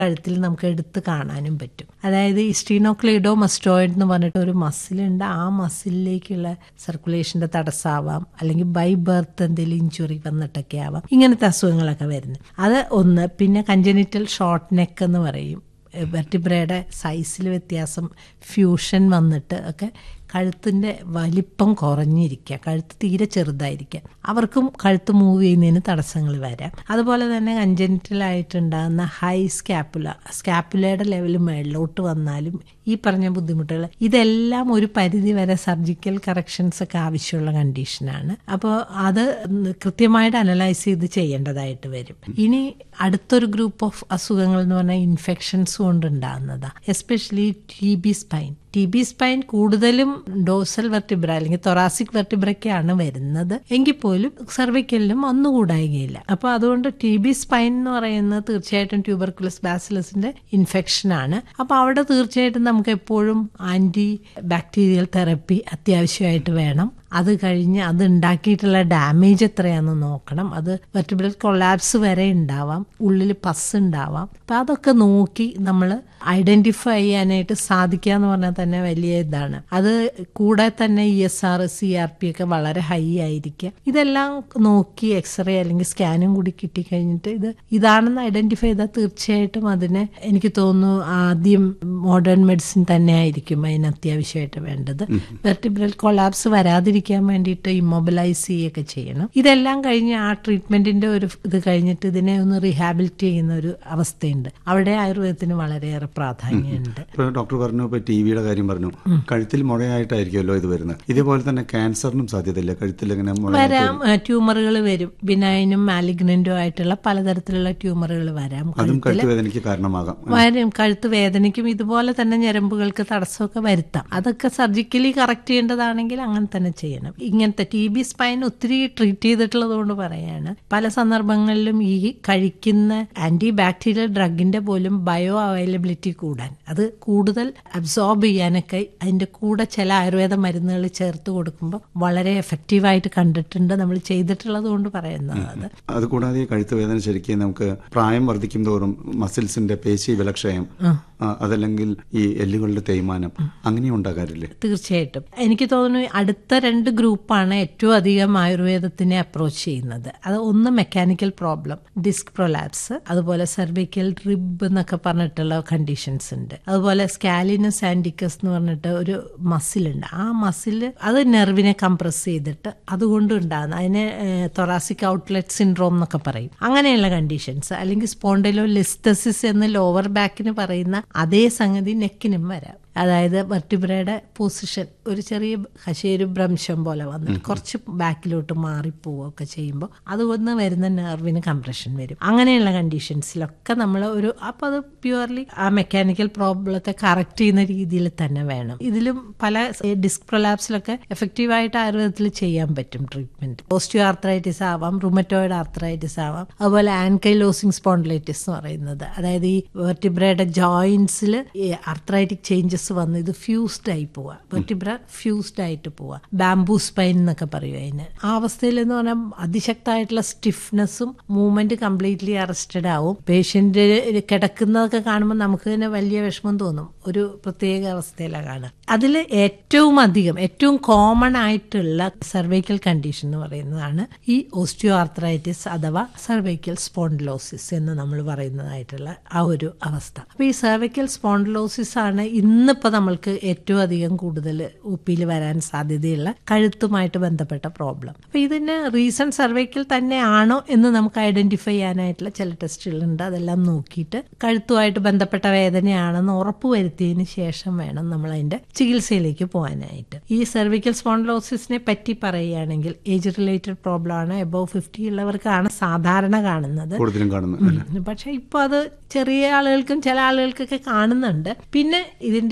കഴുത്തിൽ നമുക്ക് എടുത്ത് കാണാനും പറ്റും അതായത് ഈ സ്റ്റീനോക്ലീഡോ മസ്റ്റോയിഡ് എന്ന് പറഞ്ഞിട്ട് ഒരു മസിലുണ്ട് ആ മസിലിലേക്കുള്ള സർക്കുലേഷന്റെ തടസ്സമാവാം അല്ലെങ്കിൽ ബൈ ബർത്ത് എന്തെങ്കിലും ഇഞ്ചുറി വന്നിട്ടൊക്കെ ആവാം ഇങ്ങനത്തെ അസുഖങ്ങളൊക്കെ വരുന്നത് അത് ഒന്ന് പിന്നെ കഞ്ചനിറ്റൽ ഷോർട്ട് നെക്ക് എന്ന് പറയും വെർട്ടിബ്രയുടെ സൈസിൽ വ്യത്യാസം ഫ്യൂഷൻ വന്നിട്ട് ഒക്കെ കഴുത്തിൻ്റെ വലിപ്പം കുറഞ്ഞിരിക്കുക കഴുത്ത് തീരെ ചെറുതായിരിക്കുക അവർക്കും കഴുത്ത് മൂവ് ചെയ്യുന്നതിന് തടസ്സങ്ങൾ വരാം അതുപോലെ തന്നെ കഞ്ചനിറ്റലായിട്ടുണ്ടാകുന്ന ഹൈ സ്കാപ്പുല സ്കാപ്പുലയുടെ ലെവൽ മേളിലോട്ട് വന്നാലും ഈ പറഞ്ഞ ബുദ്ധിമുട്ടുകൾ ഇതെല്ലാം ഒരു പരിധി വരെ സർജിക്കൽ കറക്ഷൻസ് ഒക്കെ ആവശ്യമുള്ള കണ്ടീഷനാണ് അപ്പോൾ അത് കൃത്യമായിട്ട് അനലൈസ് ചെയ്ത് ചെയ്യേണ്ടതായിട്ട് വരും ഇനി അടുത്തൊരു ഗ്രൂപ്പ് ഓഫ് അസുഖങ്ങൾ എന്ന് പറഞ്ഞാൽ ഇൻഫെക്ഷൻസ് കൊണ്ടുണ്ടാകുന്നതാണ് especially T B spine T B spine കൂടുതലും ഡോസൽ വെർട്ടിബ്ര അല്ലെങ്കിൽ തൊറാസിക് വെർട്ടിബ്രയ്ക്കാണ് വരുന്നത് എങ്കിൽ പോലും സെർവിക്കലിലും ഒന്നുകൂടായികയില്ല അപ്പോൾ അതുകൊണ്ട് ടി ബി സ്പൈൻ എന്ന് പറയുന്നത് തീർച്ചയായിട്ടും ട്യൂബർക്കുലസ് ബാസിലസിന്റെ ഇൻഫെക്ഷൻ ആണ് അപ്പോൾ അവിടെ തീർച്ചയായിട്ടും നമുക്ക് എപ്പോഴും ആന്റി ബാക്ടീരിയൽ തെറപ്പി അത്യാവശ്യമായിട്ട് വേണം അത് കഴിഞ്ഞ് അത് ഉണ്ടാക്കിയിട്ടുള്ള ഡാമേജ് എത്രയാണെന്ന് നോക്കണം അത് വെർട്ടിബ്രൽ കൊളാപ്സ് വരെ ഉണ്ടാവാം ഉള്ളിൽ പസ് ഉണ്ടാവാം അപ്പം അതൊക്കെ നോക്കി നമ്മൾ ഐഡന്റിഫൈ ചെയ്യാനായിട്ട് സാധിക്കുക എന്ന് പറഞ്ഞാൽ തന്നെ വലിയ ഇതാണ് അത് കൂടെ തന്നെ E S R C R P ഒക്കെ വളരെ ഹൈ ആയിരിക്കുക ഇതെല്ലാം നോക്കി എക്സ്റേ അല്ലെങ്കിൽ സ്കാനും കൂടി കിട്ടിക്കഴിഞ്ഞിട്ട് ഇത് ഇതാണെന്ന് ഐഡന്റിഫൈ ചെയ്താൽ തീർച്ചയായിട്ടും അതിനെ എനിക്ക് തോന്നുന്നു ആദ്യം മോഡേൺ മെഡിസിൻ തന്നെ ആയിരിക്കും അതിന് അത്യാവശ്യമായിട്ട് വേണ്ടത് വെർട്ടിബ്രൽ കൊളാപ്സ് വരാതിരിക്കാൻ വേണ്ടിയിട്ട് ഇമ്മൊബിലൈസ് ചെയ്യുകയൊക്കെ ചെയ്യണം ഇതെല്ലാം കഴിഞ്ഞ് ആ ട്രീറ്റ്മെന്റിന്റെ ഒരു ഇത് കഴിഞ്ഞിട്ട് ഇതിനെ ഒന്ന് റീഹാബിലിറ്റ് ചെയ്യുന്ന ഒരു അവസ്ഥയുണ്ട് അവിടെ ആയുർവേദത്തിന് വളരെയേറെ പ്രാധാന്യമുണ്ട് ഇപ്പൊ ഡോക്ടർ പറഞ്ഞു ഇപ്പൊ ടി വിയുടെ കാര്യം പറഞ്ഞു കഴുത്തിൽ മുഴയായിട്ടായിരിക്കുമല്ലോ ഇത് വരുന്നത് ഇതേപോലെ തന്നെ ക്യാൻസറിനും സാധ്യതയില്ല കഴുത്തിൽ ഇങ്ങനെ മുഴ വരാം ട്യൂമറുകൾ വരും ബിനൈനും മാലിഗ്നന്റും ആയിട്ടുള്ള പലതരത്തിലുള്ള ട്യൂമറുകൾ വരാം അതും കഴുത്ത് വേദനയ്ക്ക് കാരണമാകാം വരും കഴുത്ത് വേദനയ്ക്കും ഇതുപോലെ തന്നെ ഞരമ്പുകൾക്ക് തടസ്സമൊക്കെ വരുത്താം അതൊക്കെ സർജിക്കലി കറക്റ്റ് ചെയ്യേണ്ടതാണെങ്കിൽ അങ്ങനെ തന്നെ ചെയ്യണം ഇങ്ങനത്തെ ടി ബി സ്പൈൻ ഒത്തിരി ട്രീറ്റ് ചെയ്തിട്ടുള്ളത് കൊണ്ട് പറയാണ് പല സന്ദർഭങ്ങളിലും ഈ കഴിക്കുന്ന ആന്റി ബാക്ടീരിയൽ ഡ്രഗിന്റെ പോലും ബയോ അവൈലബിലിറ്റി കൂടാൻ അത് കൂടുതൽ അബ്സോർബ് ചെയ്യാനൊക്കെ അതിന്റെ കൂടെ ചില ആയുർവേദ മരുന്നുകൾ ചേർത്ത് കൊടുക്കുമ്പോൾ വളരെ എഫക്റ്റീവായിട്ട് കണ്ടിട്ടുണ്ട് നമ്മൾ ചെയ്തിട്ടുള്ളത് കൊണ്ട് പറയുന്നത് അത് അതുകൂടാതെ ഈ കഴുത്ത് വേദന ശരിക്കും നമുക്ക് പ്രായം വർദ്ധിക്കും തോറും മസിൽസിന്റെ പേശി വിലക്ഷയം ആ, അതല്ലെങ്കിൽ ഈ എല്ലുകളുടെ തേയ്മാനം അങ്ങനെ ഉണ്ടാകാറില്ലേ തീർച്ചയായിട്ടും എനിക്ക് തോന്നുന്നു അടുത്ത രണ്ട് ഗ്രൂപ്പാണ് ഏറ്റവും അധികം ആയുർവേദത്തിനെ അപ്രോച്ച് ചെയ്യുന്നത് അത് ഒന്ന് മെക്കാനിക്കൽ പ്രോബ്ലം ഡിസ്ക് പ്രൊലാപ്സ് അതുപോലെ സെർവിക്കൽ റിബ് എന്നൊക്കെ പറഞ്ഞിട്ടുള്ള കണ്ടീഷൻസ് ഉണ്ട് അതുപോലെ സ്കാലിനസ് ആൻഡിക്കസ് എന്ന് പറഞ്ഞിട്ട് ഒരു മസിലുണ്ട് ആ മസിൽ അത് നെർവിനെ കംപ്രസ് ചെയ്തിട്ട് അതുകൊണ്ട് ഉണ്ടാകുന്ന അതിനെ തൊറാസിക് ഔട്ട്ലെറ്റ് സിൻഡ്രോം എന്നൊക്കെ പറയും അങ്ങനെയുള്ള കണ്ടീഷൻസ് അല്ലെങ്കിൽ സ്പോണ്ടിലോ ലിസ്റ്റസിസ് എന്ന് ലോവർ ബാക്കിന് പറയുന്ന അതേ സംഗതി നെക്കിനും വരാം അതായത് വെർട്ടിബ്രയുടെ പൊസിഷൻ ഒരു ചെറിയ കശേരു ഭ്രംശം പോലെ വന്നിട്ട് കുറച്ച് ബാക്കിലോട്ട് മാറിപ്പോവുകയൊക്കെ ചെയ്യുമ്പോൾ അതുകൊണ്ട് വരുന്ന നെർവിന് കംപ്രഷൻ വരും അങ്ങനെയുള്ള കണ്ടീഷൻസിലൊക്കെ നമ്മൾ ഒരു അപ്പോൾ അത് പ്യുവർലി ആ മെക്കാനിക്കൽ പ്രോബ്ലത്തെ കറക്റ്റ് ചെയ്യുന്ന രീതിയിൽ തന്നെ വേണം ഇതിലും പല ഡിസ്ക് പ്രൊലാപ്സിലൊക്കെ എഫക്റ്റീവായിട്ട് ആയുർവേദത്തിൽ ചെയ്യാൻ പറ്റും ട്രീറ്റ്മെന്റ് ഓസ്റ്റിയോ ആർത്രൈറ്റിസ് ആവാം റുമറ്റോയിഡ് ആർത്രൈറ്റിസ് ആവാം അതുപോലെ ആൻകൈലോസിംഗ് സ്പോണ്ടിലൈറ്റിസ് എന്ന് പറയുന്നത് അതായത് ഈ വെർട്ടിബ്രയുടെ ജോയിൻസിൽ ആർത്രൈറ്റിക് ചേഞ്ചസ് വന്ന് ഇത് ഫ്യൂസ്ഡ് ആയി പോവുക വെർട്ടിബ്ര ഫ്യൂസ്ഡ് ആയിട്ട് പോവുക ബാംബൂ സ്പൈൻ എന്നൊക്കെ പറയും അതിന് ആ അവസ്ഥയിൽ എന്ന് പറഞ്ഞാൽ അതിശക്തമായിട്ടുള്ള സ്റ്റിഫ്നെസ്സും മൂവ്മെന്റ് കംപ്ലീറ്റ്ലി അറസ്റ്റഡ് ആവും പേഷ്യന്റ് കിടക്കുന്നതൊക്കെ കാണുമ്പോൾ നമുക്ക് തന്നെ വലിയ വിഷമം തോന്നും ഒരു പ്രത്യേക അവസ്ഥയിലാണ് കാണുക അതിൽ ഏറ്റവും അധികം ഏറ്റവും കോമൺ ആയിട്ടുള്ള സർവൈക്കൽ കണ്ടീഷൻ എന്ന് പറയുന്നതാണ് ഈ ഓസ്റ്റിയോ ആർത്രൈറ്റിസ് അഥവാ സർവൈക്കൽ സ്പോണ്ടിലോസിസ് എന്ന് നമ്മൾ പറയുന്നതായിട്ടുള്ള ആ ഒരു അവസ്ഥ അപ്പൊ ഈ സർവൈക്കൽ സ്പോണ്ടിലോസിസ് ആണ് ഇന്നിപ്പോൾ നമ്മൾക്ക് ഏറ്റവും അധികം കൂടുതൽ ഒപ്പിയിൽ വരാൻ സാധ്യതയുള്ള കഴുത്തുമായിട്ട് ബന്ധപ്പെട്ട പ്രോബ്ലം അപ്പൊ ഇതിന് റീസൺ സർവൈക്കൽ തന്നെയാണോ എന്ന് നമുക്ക് ഐഡന്റിഫൈ ചെയ്യാനായിട്ടുള്ള ചില ടെസ്റ്റുകളുണ്ട് അതെല്ലാം നോക്കിയിട്ട് കഴുത്തുമായിട്ട് ബന്ധപ്പെട്ട വേദനയാണെന്ന് ഉറപ്പ് വരുത്തിയതിന് ശേഷം വേണം നമ്മൾ അതിന്റെ ചികിത്സയിലേക്ക് പോകാനായിട്ട് ഈ സെർവിക്കൽ സ്പോണ്ടിലോസിസിനെ പറ്റി പറയുകയാണെങ്കിൽ ഏജ് റിലേറ്റഡ് പ്രോബ്ലം ആണ് എബോവ് ഫിഫ്റ്റി ഉള്ളവർക്കാണ് സാധാരണ കാണുന്നത് കൂടുതലും കാണുന്നത് അല്ലേ? പക്ഷെ ഇപ്പൊ അത് ചെറിയ ആളുകൾക്കും ചില ആളുകൾക്കൊക്കെ കാണുന്നുണ്ട് പിന്നെ ഇതിന്റെ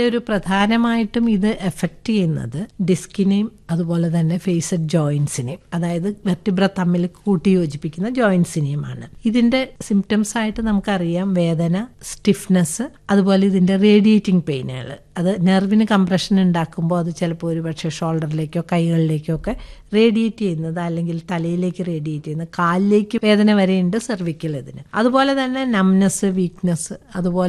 ഒരു പ്രധാനമായിട്ടും ഇത് എഫക്റ്റ് ചെയ്യുന്നത് ഡിസ്കിനെയും അതുപോലെ തന്നെ ഫേസഡ് ജോയിൻസിനെയും അതായത് വെർട്ടിബ്ര തമ്മിൽ കൂട്ടി യോജിപ്പിക്കുന്ന ജോയിൻസിനെയുമാണ് ഇതിന്റെ സിംറ്റംസ് ആയിട്ട് നമുക്കറിയാം വേദന സ്റ്റിഫ്നെസ് അതുപോലെ ഇതിന്റെ റേഡിയേറ്റിംഗ് പെയിനുകൾ അത് നെർവിന് കംപ്രഷൻ ഉണ്ടാക്കുമ്പോൾ അത് ചിലപ്പോൾ ഒരു പക്ഷേ ഷോൾഡറിലേക്കോ കൈകളിലേക്കോ ഒക്കെ റേഡിയേറ്റ് ചെയ്യുന്നത് അല്ലെങ്കിൽ തലയിലേക്ക് റേഡിയേറ്റ് ചെയ്യുന്നത് കാലിലേക്ക് വേദന വരെയുണ്ട് സെർവിക്കൽ ഇതിന് അതുപോലെ തന്നെ നംനെസ് വീക്ക്നെസ് അതുപോലെ